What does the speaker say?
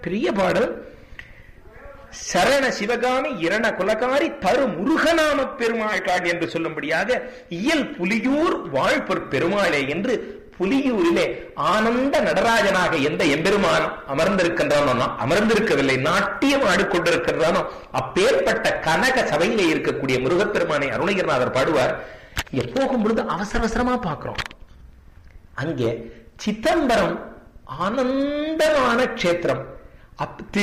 பெரிய பாடல் சரண சிவகாமி இரண குலகாரி தரு முருகநாம பெருமாள் காடு என்று சொல்லும்படியாக இயல் புலியூர் வாழ்பொற் பெருமாளே என்று புலியூரிலே ஆனந்த நடராஜனாக எந்த எம்பெருமான் அமர்ந்திருக்கின்றானோ அமர்ந்திருக்கவில்லை நாட்டியம் ஆடிக்கொண்டிருக்கின்றானோ அப்பேற்பட்ட கனக சபையிலே இருக்கக்கூடிய முருகப்பெருமானை அருணகிரிநாதர் பாடுவார் எப்போகும் பொழுது அவசர அவசரமா பார்க்கிறோம் அங்கே சிதம்பரம் ஆனந்தமான க்ஷேத்திரம் அப்